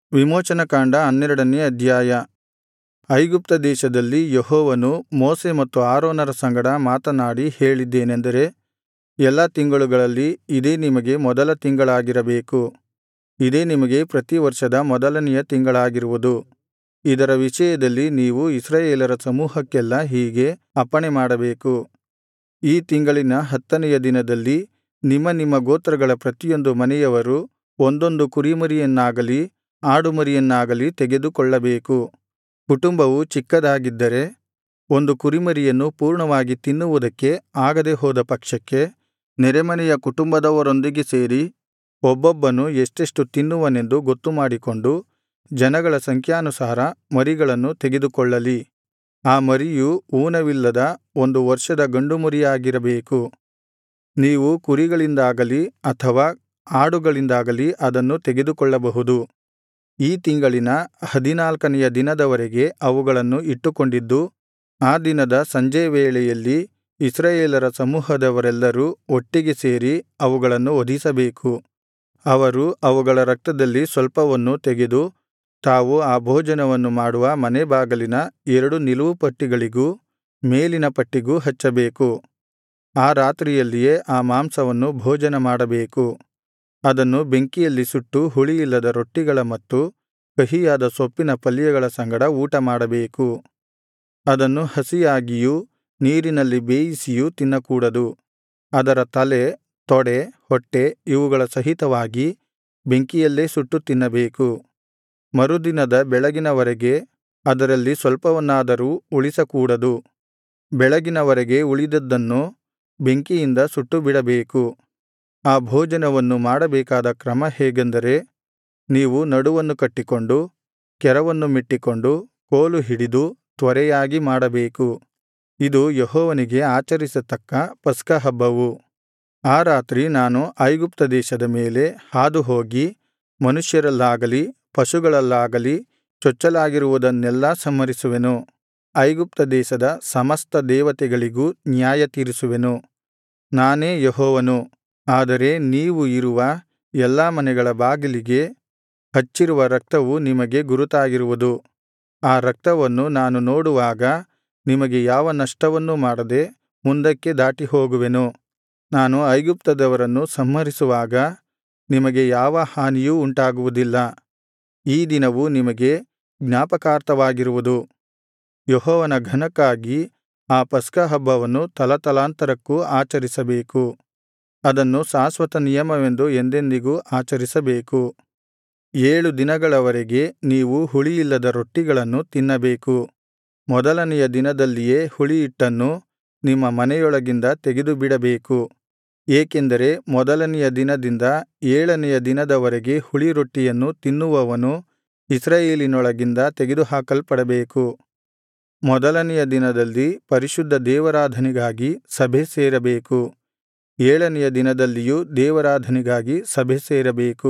ವಿಮೋಚನಕಾಂಡ ಹನ್ನೆರಡನೇ ಅಧ್ಯಾಯ ಐಗುಪ್ತ ದೇಶದಲ್ಲಿ ಯೆಹೋವನು ಮೋಶೆ ಮತ್ತು ಆರೋನರ ಸಂಗಡ ಮಾತನಾಡಿ ಹೇಳಿದ್ದೇನೆಂದರೆ ಎಲ್ಲಾ ತಿಂಗಳುಗಳಲ್ಲಿ ಇದೇ ನಿಮಗೆ ಮೊದಲ ತಿಂಗಳಾಗಿರಬೇಕು ಇದೇ ನಿಮಗೆ ಪ್ರತಿ ವರ್ಷದ ಮೊದಲನೆಯ ತಿಂಗಳಾಗಿರುವುದು ಇದರ ವಿಷಯದಲ್ಲಿ ನೀವು ಇಸ್ರಾಯೇಲರ ಸಮೂಹಕ್ಕೆಲ್ಲಾ ಹೀಗೆ ಅಪ್ಪಣೆಮಾಡಬೇಕು ಈ ತಿಂಗಳಿನ ಹತ್ತನೆಯ ದಿನದಲ್ಲಿ ನಿಮ್ಮ ನಿಮ್ಮ ಗೋತ್ರಗಳ ಪ್ರತಿಯೊಂದು ಮನೆಯವರು ಒಂದೊಂದು ಕುರಿಮರಿಯನ್ನಾಗಲಿ ಆಡುಮರಿಯನ್ನಾಗಲಿ ತೆಗೆದುಕೊಳ್ಳಬೇಕು ಕುಟುಂಬವು ಚಿಕ್ಕದಾಗಿದ್ದರೆ ಒಂದು ಕುರಿಮರಿಯನ್ನು ಪೂರ್ಣವಾಗಿ ತಿನ್ನುವುದಕ್ಕೆ ಆಗದೆ ಹೋದ ಪಕ್ಷಕ್ಕೆ ನೆರೆಮನೆಯ ಕುಟುಂಬದವರೊಂದಿಗೆ ಸೇರಿ ಒಬ್ಬೊಬ್ಬನು ಎಷ್ಟೆಷ್ಟು ತಿನ್ನುವನೆಂದು ಗೊತ್ತುಮಾಡಿಕೊಂಡು ಜನಗಳ ಸಂಖ್ಯಾನುಸಾರ ಮರಿಗಳನ್ನು ತೆಗೆದುಕೊಳ್ಳಲಿ ಆ ಮರಿಯು ಊನವಿಲ್ಲದ ಒಂದು ವರ್ಷದ ಗಂಡುಮರಿಯಾಗಿರಬೇಕು ನೀವು ಕುರಿಗಳಿಂದಾಗಲಿ ಅಥವಾ ಆಡುಗಳಿಂದಾಗಲಿ ಅದನ್ನು ತೆಗೆದುಕೊಳ್ಳಬಹುದು ಈ ತಿಂಗಳಿನ ಹದಿನಾಲ್ಕನೆಯ ದಿನದವರೆಗೆ ಅವುಗಳನ್ನು ಇಟ್ಟುಕೊಂಡಿದ್ದು ಆ ದಿನದ ಸಂಜೆ ವೇಳೆಯಲ್ಲಿ ಇಸ್ರಾಯೇಲರ ಸಮೂಹದವರೆಲ್ಲರೂ ಒಟ್ಟಿಗೆ ಸೇರಿ ಅವುಗಳನ್ನು ವಧಿಸಬೇಕು ಅವರು ಅವುಗಳ ರಕ್ತದಲ್ಲಿ ಸ್ವಲ್ಪವನ್ನು ತೆಗೆದು ತಾವು ಆ ಭೋಜನವನ್ನು ಮಾಡುವ ಮನೆ ಬಾಗಿಲಿನ ಎರಡು ನಿಲುವುಪಟ್ಟಿಗಳಿಗೂ ಮೇಲಿನ ಪಟ್ಟಿಗೂ ಹಚ್ಚಬೇಕು ಆ ರಾತ್ರಿಯಲ್ಲಿಯೇ ಆ ಮಾಂಸವನ್ನು ಭೋಜನ ಮಾಡಬೇಕು ಅದನ್ನು ಬೆಂಕಿಯಲ್ಲಿ ಸುಟ್ಟು ಹುಳಿಯಿಲ್ಲದ ರೊಟ್ಟಿಗಳ ಮತ್ತು ಕಹಿಯಾದ ಸೊಪ್ಪಿನ ಪಲ್ಯಗಳ ಸಂಗಡ ಊಟಮಾಡಬೇಕು ಅದನ್ನು ಹಸಿಯಾಗಿಯೂ ನೀರಿನಲ್ಲಿ ಬೇಯಿಸಿಯೂ ತಿನ್ನಕೂಡದು ಅದರ ತಲೆ ತೊಡೆ ಹೊಟ್ಟೆ ಇವುಗಳ ಸಹಿತವಾಗಿ ಬೆಂಕಿಯಲ್ಲೇ ಸುಟ್ಟು ತಿನ್ನಬೇಕು ಮರುದಿನದ ಬೆಳಗಿನವರೆಗೆ ಅದರಲ್ಲಿ ಸ್ವಲ್ಪವನ್ನಾದರೂ ಉಳಿಸಕೂಡದು ಬೆಳಗಿನವರೆಗೆ ಉಳಿದದ್ದನ್ನು ಬೆಂಕಿಯಿಂದ ಸುಟ್ಟುಬಿಡಬೇಕು ಆ ಭೋಜನವನ್ನು ಮಾಡಬೇಕಾದ ಕ್ರಮ ಹೇಗೆಂದರೆ ನೀವು ನಡುವನ್ನು ಕಟ್ಟಿಕೊಂಡು ಕೆರವನ್ನು ಮೆಟ್ಟಿಕೊಂಡು ಕೋಲು ಹಿಡಿದು ತ್ವರೆಯಾಗಿ ಮಾಡಬೇಕು ಇದು ಯೆಹೋವನಿಗೆ ಆಚರಿಸತಕ್ಕ ಪಸ್ಕಹಬ್ಬವು ಆ ರಾತ್ರಿ ನಾನು ಐಗುಪ್ತ ದೇಶದ ಮೇಲೆ ಹಾದುಹೋಗಿ ಮನುಷ್ಯರಲ್ಲಾಗಲಿ ಪಶುಗಳಲ್ಲಾಗಲಿ ಚೊಚ್ಚಲಾಗಿರುವುದನ್ನೆಲ್ಲಾ ಸಂಹರಿಸುವೆನು ಐಗುಪ್ತ ದೇಶದ ಸಮಸ್ತ ದೇವತೆಗಳಿಗೂ ನ್ಯಾಯತೀರಿಸುವೆನು ನಾನೇ ಯೆಹೋವನು ಆದರೆ ನೀವು ಇರುವ ಎಲ್ಲಾ ಮನೆಗಳ ಬಾಗಿಲಿಗೆ ಹಚ್ಚಿರುವ ರಕ್ತವು ನಿಮಗೆ ಗುರುತಾಗಿರುವುದು ಆ ರಕ್ತವನ್ನು ನಾನು ನೋಡುವಾಗ ನಿಮಗೆ ಯಾವ ನಷ್ಟವನ್ನೂ ಮಾಡದೆ ಮುಂದಕ್ಕೆ ದಾಟಿಹೋಗುವೆನು ನಾನು ಐಗುಪ್ತದವರನ್ನು ಸಂಹರಿಸುವಾಗ ನಿಮಗೆ ಯಾವ ಹಾನಿಯೂ ಉಂಟಾಗುವುದಿಲ್ಲ ಈ ದಿನವು ನಿಮಗೆ ಜ್ಞಾಪಕಾರ್ಥವಾಗಿರುವುದು ಯೆಹೋವನ ಘನಕ್ಕಾಗಿ ಆ ಪಸ್ಕಹಬ್ಬವನ್ನು ತಲತಲಾಂತರಕ್ಕೂ ಆಚರಿಸಬೇಕು ಅದನ್ನು ಶಾಶ್ವತ ನಿಯಮವೆಂದು ಎಂದೆಂದಿಗೂ ಆಚರಿಸಬೇಕು ಏಳು ದಿನಗಳವರೆಗೆ ನೀವು ಹುಳಿಯಿಲ್ಲದ ರೊಟ್ಟಿಗಳನ್ನು ತಿನ್ನಬೇಕು ಮೊದಲನೆಯ ದಿನದಲ್ಲಿಯೇ ಹುಳಿಹಿಟ್ಟನ್ನು ನಿಮ್ಮ ಮನೆಯೊಳಗಿಂದ ತೆಗೆದುಬಿಡಬೇಕು ಏಕೆಂದರೆ ಮೊದಲನೆಯ ದಿನದಿಂದ ಏಳನೆಯ ದಿನದವರೆಗೆ ಹುಳಿರೊಟ್ಟಿಯನ್ನು ತಿನ್ನುವವನು ಇಸ್ರಾಯೇಲಿನೊಳಗಿಂದ ತೆಗೆದುಹಾಕಲ್ಪಡಬೇಕು ಮೊದಲನೆಯ ದಿನದಲ್ಲಿ ಪರಿಶುದ್ಧ ದೇವಾರಾಧನೆಗಾಗಿ ಸಭೆ ಸೇರಬೇಕು ಏಳನೆಯ ದಿನದಲ್ಲಿಯೂ ದೇವಾರಾಧನೆಗಾಗಿ ಸಭೆ ಸೇರಬೇಕು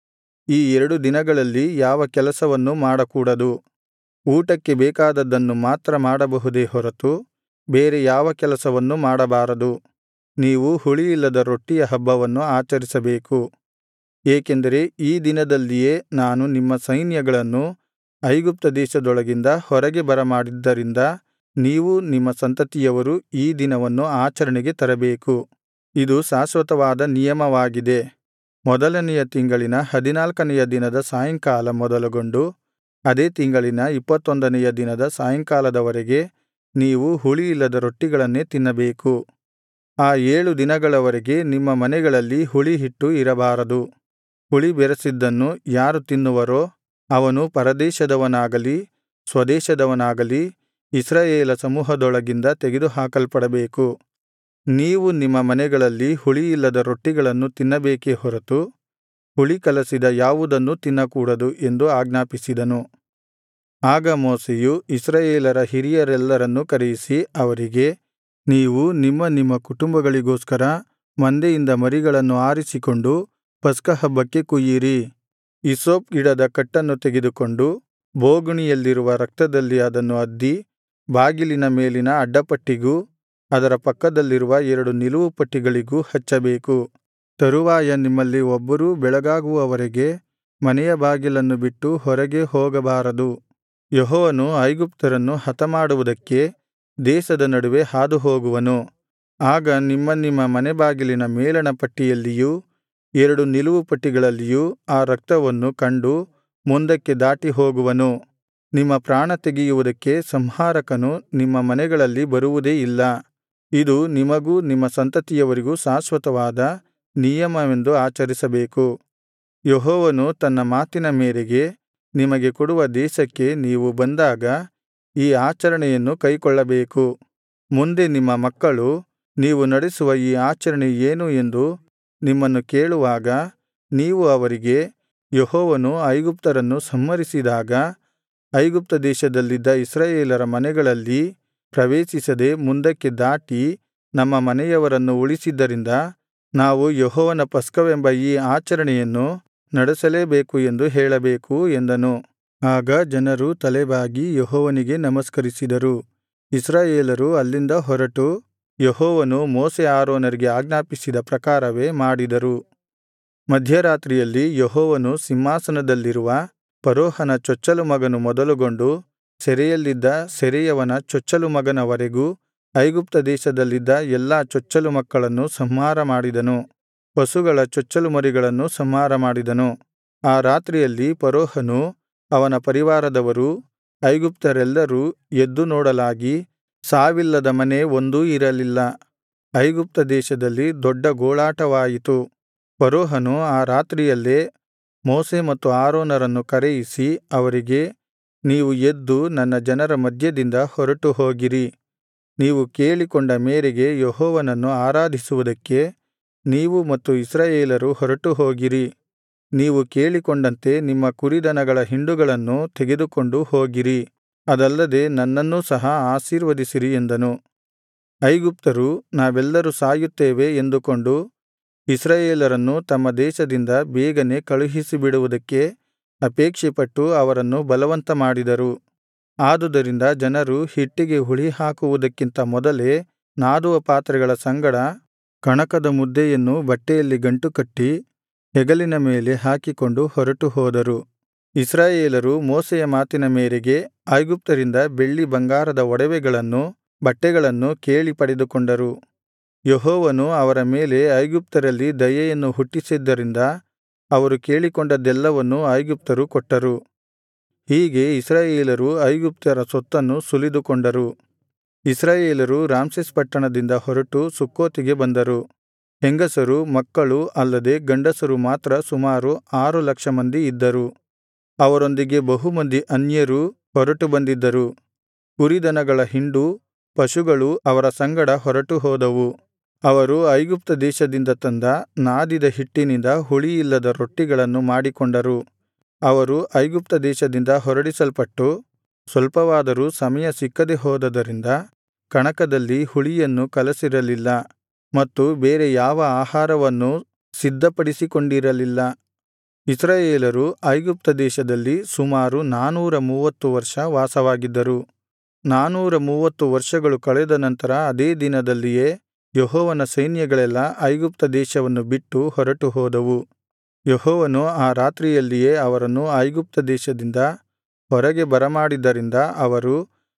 ಈ ಎರಡು ದಿನಗಳಲ್ಲಿ ಯಾವ ಕೆಲಸವನ್ನೂ ಮಾಡಕೂಡದು ಊಟಕ್ಕೆ ಬೇಕಾದದ್ದನ್ನು ಮಾತ್ರ ಮಾಡಬಹುದೇ ಹೊರತು ಬೇರೆ ಯಾವ ಕೆಲಸವನ್ನೂ ಮಾಡಬಾರದು ನೀವು ಹುಳಿಯಿಲ್ಲದ ರೊಟ್ಟಿಯ ಹಬ್ಬವನ್ನು ಆಚರಿಸಬೇಕು ಏಕೆಂದರೆ ಈ ದಿನದಲ್ಲಿಯೇ ನಾನು ನಿಮ್ಮ ಸೈನ್ಯಗಳನ್ನು ಐಗುಪ್ತ ದೇಶದೊಳಗಿಂದ ಹೊರಗೆ ಬರಮಾಡಿದ್ದರಿಂದ ನೀವೂ ನಿಮ್ಮ ಸಂತತಿಯವರೂ ಈ ದಿನವನ್ನು ಆಚರಣೆಗೆ ತರಬೇಕು ಇದು ಶಾಶ್ವತವಾದ ನಿಯಮವಾಗಿದೆ ಮೊದಲನೆಯ ತಿಂಗಳಿನ ಹದಿನಾಲ್ಕನೆಯ ದಿನದ ಸಾಯಂಕಾಲ ಮೊದಲುಗೊಂಡು ಅದೇ ತಿಂಗಳಿನ ಇಪ್ಪತ್ತೊಂದನೆಯ ದಿನದ ಸಾಯಂಕಾಲದವರೆಗೆ ನೀವು ಹುಳಿಯಿಲ್ಲದ ರೊಟ್ಟಿಗಳನ್ನೇ ತಿನ್ನಬೇಕು ಆ ಏಳು ದಿನಗಳವರೆಗೆ ನಿಮ್ಮ ಮನೆಗಳಲ್ಲಿ ಹುಳಿಹಿಟ್ಟು ಇರಬಾರದು ಹುಳಿ ಬೆರೆಸಿದ್ದನ್ನು ಯಾರು ತಿನ್ನುವರೋ ಅವನು ಪರದೇಶದವನಾಗಲಿ ಸ್ವದೇಶದವನಾಗಲಿ ಇಸ್ರಾಯೇಲ ಸಮೂಹದೊಳಗಿಂದ ತೆಗೆದುಹಾಕಲ್ಪಡಬೇಕು ನೀವು ನಿಮ್ಮ ಮನೆಗಳಲ್ಲಿ ಹುಳಿಯಿಲ್ಲದ ರೊಟ್ಟಿಗಳನ್ನು ತಿನ್ನಬೇಕೇ ಹೊರತು ಹುಳಿ ಕಲಸಿದ ಯಾವುದನ್ನೂ ತಿನ್ನಕೂಡದು ಎಂದು ಆಜ್ಞಾಪಿಸಿದನು ಆಗ ಮೋಶೆಯು ಇಸ್ರಾಯೇಲರ ಹಿರಿಯರೆಲ್ಲರನ್ನೂ ಕರೆಯಿಸಿ ಅವರಿಗೆ ನೀವು ನಿಮ್ಮ ನಿಮ್ಮ ಕುಟುಂಬಗಳಿಗೋಸ್ಕರ ಮಂದೆಯಿಂದ ಮರಿಗಳನ್ನು ಆರಿಸಿಕೊಂಡು ಪಸ್ಕಹಬ್ಬಕ್ಕೆ ಕೊಯ್ಯಿರಿ ಹಿಸ್ಸೋಪ್ ಗಿಡದ ಕಟ್ಟನ್ನು ತೆಗೆದುಕೊಂಡು ಬೋಗುಣಿಯಲ್ಲಿರುವ ರಕ್ತದಲ್ಲಿ ಅದನ್ನು ಅದ್ದಿ ಬಾಗಿಲಿನ ಮೇಲಿನ ಅಡ್ಡಪಟ್ಟಿಗೂ ಅದರ ಪಕ್ಕದಲ್ಲಿರುವ ಎರಡು ನಿಲುವುಪಟ್ಟಿಗಳಿಗೂ ಹಚ್ಚಬೇಕು ತರುವಾಯ ನಿಮ್ಮಲ್ಲಿ ಒಬ್ಬರೂ ಬೆಳಗಾಗುವವರೆಗೆ ಮನೆಯ ಬಾಗಿಲನ್ನು ಬಿಟ್ಟು ಹೊರಗೆ ಹೋಗಬಾರದು ಯೆಹೋವನು ಐಗುಪ್ತ್ಯರನ್ನು ಹತಮಾಡುವುದಕ್ಕೆ ದೇಶದ ನಡುವೆ ಹಾದುಹೋಗುವನು ಆಗ ನಿಮ್ಮ ನಿಮ್ಮ ಮನೆ ಬಾಗಿಲಿನ ಮೇಲಣ ಪಟ್ಟಿಯಲ್ಲಿಯೂ ಎರಡು ನಿಲುವು ಪಟ್ಟಿಗಳಲ್ಲಿಯೂ ಆ ರಕ್ತವನ್ನು ಕಂಡು ಮುಂದಕ್ಕೆ ದಾಟಿ ಹೋಗುವನು ನಿಮ್ಮ ಪ್ರಾಣ ತೆಗೆಯುವುದಕ್ಕೆ ಸಂಹಾರಕನು ನಿಮ್ಮ ಮನೆಗಳಲ್ಲಿ ಬರುವುದೇ ಇಲ್ಲ ಇದು ನಿಮಗೂ ನಿಮ್ಮ ಸಂತತಿಯವರಿಗೂ ಶಾಶ್ವತವಾದ ನಿಯಮವೆಂದು ಆಚರಿಸಬೇಕು ಯೆಹೋವನು ತನ್ನ ಮಾತಿನ ಮೇರೆಗೆ ನಿಮಗೆ ಕೊಡುವ ದೇಶಕ್ಕೆ ನೀವು ಬಂದಾಗ ಈ ಆಚರಣೆಯನ್ನು ಕೈಕೊಳ್ಳಬೇಕು ಮುಂದೆ ನಿಮ್ಮ ಮಕ್ಕಳು ನೀವು ನಡೆಸುವ ಈ ಆಚರಣೆ ಏನು ಎಂದು ನಿಮ್ಮನ್ನು ಕೇಳುವಾಗ ನೀವು ಅವರಿಗೆ ಯೆಹೋವನು ಐಗುಪ್ತರನ್ನು ಸಂಹರಿಸಿದಾಗ ಐಗುಪ್ತ ದೇಶದಲ್ಲಿದ್ದ ಇಸ್ರಾಯೇಲರ ಮನೆಗಳಲ್ಲಿ ಪ್ರವೇಶಿಸದೆ ಮುಂದಕ್ಕೆ ದಾಟಿ ನಮ್ಮ ಮನೆಯವರನ್ನು ಉಳಿಸಿದ್ದರಿಂದ ನಾವು ಯೆಹೋವನ ಪಸ್ಕವೆಂಬ ಈ ಆಚರಣೆಯನ್ನು ನಡೆಸಲೇಬೇಕು ಎಂದು ಹೇಳಬೇಕು ಎಂದನು ಆಗ ಜನರು ತಲೆಬಾಗಿ ಯೆಹೋವನಿಗೆ ನಮಸ್ಕರಿಸಿದರು ಇಸ್ರಾಯೇಲರು ಅಲ್ಲಿಂದ ಹೊರಟು ಯೆಹೋವನು ಮೋಶೆ ಆರೋನರಿಗೆ ಆಜ್ಞಾಪಿಸಿದ ಪ್ರಕಾರವೇ ಮಾಡಿದರು ಮಧ್ಯರಾತ್ರಿಯಲ್ಲಿ ಯೆಹೋವನು ಸಿಂಹಾಸನದಲ್ಲಿರುವ ಫರೋಹನ ಚೊಚ್ಚಲು ಮಗನು ಮೊದಲುಗೊಂಡು ಸೆರೆಯಲ್ಲಿದ್ದ ಸೆರೆಯವನ ಚೊಚ್ಚಲು ಮಗನವರೆಗೂ ಐಗುಪ್ತ ದೇಶದಲ್ಲಿದ್ದ ಎಲ್ಲಾ ಚೊಚ್ಚಲು ಮಕ್ಕಳನ್ನು ಸಂಹಾರ ಮಾಡಿದನು ಪಶುಗಳ ಚೊಚ್ಚಲು ಮರಿಗಳನ್ನು ಸಂಹಾರ ಮಾಡಿದನು ಆ ರಾತ್ರಿಯಲ್ಲಿ ಫರೋಹನೂ ಅವನ ಪರಿವಾರದವರೂ ಐಗುಪ್ತ್ಯರೆಲ್ಲರೂ ಎದ್ದು ನೋಡಲಾಗಿ ಸಾವಿಲ್ಲದ ಮನೆ ಒಂದೂ ಇರಲಿಲ್ಲ ಐಗುಪ್ತ ದೇಶದಲ್ಲಿ ದೊಡ್ಡ ಗೋಳಾಟವಾಯಿತು ಫರೋಹನು ಆ ರಾತ್ರಿಯಲ್ಲೇ ಮೋಶೆ ಮತ್ತು ಆರೋನರನ್ನು ಕರೆಯಿಸಿ ಅವರಿಗೆ ನೀವು ಎದ್ದು ನನ್ನ ಜನರ ಮಧ್ಯದಿಂದ ಹೊರಟು ಹೋಗಿರಿ ನೀವು ಕೇಳಿಕೊಂಡ ಮೇರೆಗೆ ಯೆಹೋವನನ್ನು ಆರಾಧಿಸುವುದಕ್ಕೆ ನೀವು ಮತ್ತು ಇಸ್ರಾಯೇಲರು ಹೊರಟು ಹೋಗಿರಿ ನೀವು ಕೇಳಿಕೊಂಡಂತೆ ನಿಮ್ಮ ಕುರಿದನಗಳ ಹಿಂಡುಗಳನ್ನು ತೆಗೆದುಕೊಂಡು ಹೋಗಿರಿ ಅದಲ್ಲದೆ ನನ್ನನ್ನೂ ಸಹ ಆಶೀರ್ವದಿಸಿರಿ ಎಂದನು ಐಗುಪ್ತರು ನಾವೆಲ್ಲರೂ ಸಾಯುತ್ತೇವೆ ಎಂದುಕೊಂಡು ಇಸ್ರಾಯೇಲರನ್ನು ತಮ್ಮ ದೇಶದಿಂದ ಬೇಗನೆ ಕಳುಹಿಸಿಬಿಡುವುದಕ್ಕೆ ಅಪೇಕ್ಷೆಪಟ್ಟು ಅವರನ್ನು ಬಲವಂತ ಮಾಡಿದರು ಆದುದರಿಂದ ಜನರು ಹಿಟ್ಟಿಗೆ ಹುಳಿಹಾಕುವುದಕ್ಕಿಂತ ಮೊದಲೇ ನಾದುವ ಪಾತ್ರೆಗಳ ಸಂಗಡ ಕಣಕದ ಮುದ್ದೆಯನ್ನು ಬಟ್ಟೆಯಲ್ಲಿ ಗಂಟುಕಟ್ಟಿ ಹೆಗಲಿನ ಮೇಲೆ ಹಾಕಿಕೊಂಡು ಹೊರಟು ಹೋದರು ಇಸ್ರಾಯೇಲರು ಮೋಶೆಯ ಮಾತಿನ ಮೇರೆಗೆ ಐಗುಪ್ತರಿಂದ ಬೆಳ್ಳಿ ಬಂಗಾರದ ಒಡವೆಗಳನ್ನು ಬಟ್ಟೆಗಳನ್ನು ಕೇಳಿ ಪಡೆದುಕೊಂಡರು ಯೆಹೋವನು ಅವರ ಮೇಲೆ ಐಗುಪ್ತರಲ್ಲಿ ದಯೆಯನ್ನು ಹುಟ್ಟಿಸಿದ್ದರಿಂದ ಅವರು ಕೇಳಿಕೊಂಡದ್ದೆಲ್ಲವನ್ನೂ ಐಗುಪ್ತರು ಕೊಟ್ಟರು ಹೀಗೆ ಇಸ್ರಾಯೇಲರು ಐಗುಪ್ತ್ಯರ ಸೊತ್ತನ್ನು ಸುಲಿದುಕೊಂಡರು ಇಸ್ರಾಯೇಲರು ರಾಮ್ಸೆಸ್ ಪಟ್ಟಣದಿಂದ ಹೊರಟು ಸುಕ್ಕೋತಿಗೆ ಬಂದರು ಹೆಂಗಸರು ಮಕ್ಕಳು ಅಲ್ಲದೆ ಗಂಡಸರು ಮಾತ್ರ ಸುಮಾರು ಆರು ಲಕ್ಷ ಮಂದಿ ಇದ್ದರು ಅವರೊಂದಿಗೆ ಬಹುಮಂದಿ ಅನ್ಯರೂ ಹೊರಟು ಬಂದಿದ್ದರು ಕುರಿದನಗಳ ಹಿಂಡು ಪಶುಗಳು ಅವರ ಸಂಗಡ ಹೊರಟು ಹೋದವು ಅವರು ಐಗುಪ್ತ ದೇಶದಿಂದ ತಂದ ನಾದಿದ ಹಿಟ್ಟಿನಿಂದ ಹುಳಿಯಿಲ್ಲದ ರೊಟ್ಟಿಗಳನ್ನು ಮಾಡಿಕೊಂಡರು ಅವರು ಐಗುಪ್ತ ದೇಶದಿಂದ ಹೊರಡಿಸಲ್ಪಟ್ಟು ಸ್ವಲ್ಪವಾದರೂ ಸಮಯ ಸಿಕ್ಕದೆ ಹೋದದರಿಂದ ಕಣಕದಲ್ಲಿ ಹುಳಿಯನ್ನು ಕಲಸಿರಲಿಲ್ಲ ಮತ್ತು ಬೇರೆ ಯಾವ ಆಹಾರವನ್ನೂ ಸಿದ್ಧಪಡಿಸಿಕೊಂಡಿರಲಿಲ್ಲ ಇಸ್ರಾಯೇಲರು ಐಗುಪ್ತ ದೇಶದಲ್ಲಿ ಸುಮಾರು ನಾನೂರ ಮೂವತ್ತು ವರ್ಷ ವಾಸವಾಗಿದ್ದರು ನಾನೂರ ಮೂವತ್ತು ವರ್ಷಗಳು ಕಳೆದ ನಂತರ ಅದೇ ದಿನದಲ್ಲಿಯೇ ಯೆಹೋವನ ಸೈನ್ಯಗಳೆಲ್ಲಾ ಐಗುಪ್ತ ದೇಶವನ್ನು ಬಿಟ್ಟು ಹೊರಟು ಹೋದವು ಯೆಹೋವನು ಆ ರಾತ್ರಿಯಲ್ಲಿಯೇ ಅವರನ್ನು ಐಗುಪ್ತ ದೇಶದಿಂದ ಹೊರಗೆ ಬರಮಾಡಿದ್ದರಿಂದ ಅವರು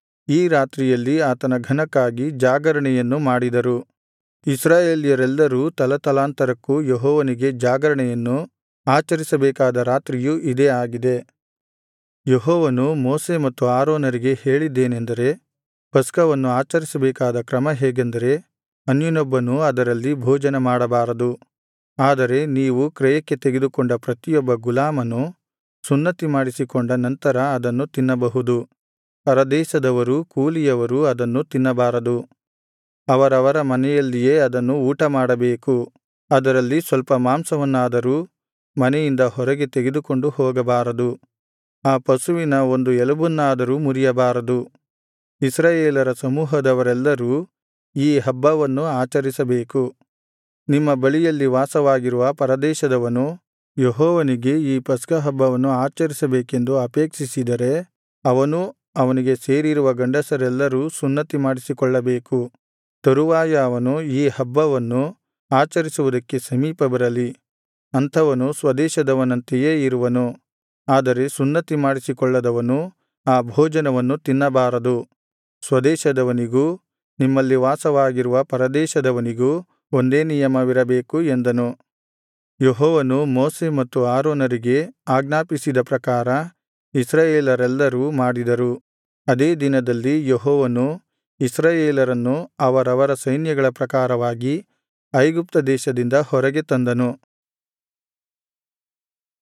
ಈ ರಾತ್ರಿಯಲ್ಲಿ ಆತನ ಘನಕ್ಕಾಗಿ ಜಾಗರಣೆಯನ್ನು ಮಾಡಿದರು ಇಸ್ರಾಯೇಲ್ಯರೆಲ್ಲರೂ ತಲತಲಾಂತರಕ್ಕೂ ಯೆಹೋವನಿಗೆ ಜಾಗರಣೆಯನ್ನು ಆಚರಿಸಬೇಕಾದ ರಾತ್ರಿಯು ಇದೇ ಆಗಿದೆ ಯೆಹೋವನು ಮೋಶೆ ಮತ್ತು ಆರೋನರಿಗೆ ಹೇಳಿದ್ದೇನೆಂದರೆ ಪಸ್ಕವನ್ನು ಆಚರಿಸಬೇಕಾದ ಕ್ರಮ ಹೇಗೆಂದರೆ ಅನ್ಯನೊಬ್ಬನು ಅದರಲ್ಲಿ ಭೋಜನ ಮಾಡಬಾರದು ಆದರೆ ನೀವು ಕ್ರಯಕ್ಕೆ ತೆಗೆದುಕೊಂಡ ಪ್ರತಿಯೊಬ್ಬ ಗುಲಾಮನು ಸುನ್ನತಿ ಮಾಡಿಸಿಕೊಂಡ ನಂತರ ಅದನ್ನು ತಿನ್ನಬಹುದು ಪರದೇಶದವರೂ ಕೂಲಿಯವರೂ ಅದನ್ನು ತಿನ್ನಬಾರದು ಅವರವರ ಮನೆಯಲ್ಲಿಯೇ ಅದನ್ನು ಊಟಮಾಡಬೇಕು ಅದರಲ್ಲಿ ಸ್ವಲ್ಪ ಮಾಂಸವನ್ನಾದರೂ ಮನೆಯಿಂದ ಹೊರಗೆ ತೆಗೆದುಕೊಂಡು ಹೋಗಬಾರದು ಆ ಪಶುವಿನ ಒಂದು ಎಲುಬನ್ನಾದರೂ ಮುರಿಯಬಾರದು ಇಸ್ರಾಯೇಲರ ಸಮೂಹದವರೆಲ್ಲರೂ ಈ ಹಬ್ಬವನ್ನು ಆಚರಿಸಬೇಕು ನಿಮ್ಮ ಬಳಿಯಲ್ಲಿ ವಾಸವಾಗಿರುವ ಪರದೇಶದವನು ಯೆಹೋವನಿಗೆ ಈ ಪಸ್ಕಹಬ್ಬವನ್ನು ಆಚರಿಸಬೇಕೆಂದು ಅಪೇಕ್ಷಿಸಿದರೆ ಅವನೂ ಅವನಿಗೆ ಸೇರಿರುವ ಗಂಡಸರೆಲ್ಲರೂ ಸುನ್ನತಿ ಮಾಡಿಸಿಕೊಳ್ಳಬೇಕು ತರುವಾಯ ಅವನು ಈ ಹಬ್ಬವನ್ನು ಆಚರಿಸುವುದಕ್ಕೆ ಸಮೀಪ ಬರಲಿ ಅಂಥವನು ಸ್ವದೇಶದವನಂತೆಯೇ ಇರುವನು ಆದರೆ ಸುನ್ನತಿ ಮಾಡಿಸಿಕೊಳ್ಳದವನು ಆ ಭೋಜನವನ್ನು ತಿನ್ನಬಾರದು ಸ್ವದೇಶದವನಿಗೂ ನಿಮ್ಮಲ್ಲಿ ವಾಸವಾಗಿರುವ ಪರದೇಶದವನಿಗೂ ಒಂದೇ ನಿಯಮವಿರಬೇಕು ಎಂದನು ಯೆಹೋವನು ಮೋಶೆ ಮತ್ತು ಆರೋನರಿಗೆ ಆಜ್ಞಾಪಿಸಿದ ಪ್ರಕಾರ ಇಸ್ರಾಯೇಲರೆಲ್ಲರೂ ಮಾಡಿದರು ಅದೇ ದಿನದಲ್ಲಿ ಯೆಹೋವನು ಇಸ್ರಾಯೇಲರನ್ನು ಅವರವರ ಸೈನ್ಯಗಳ ಪ್ರಕಾರವಾಗಿ ಐಗುಪ್ತ ದೇಶದಿಂದ ಹೊರಗೆ ತಂದನು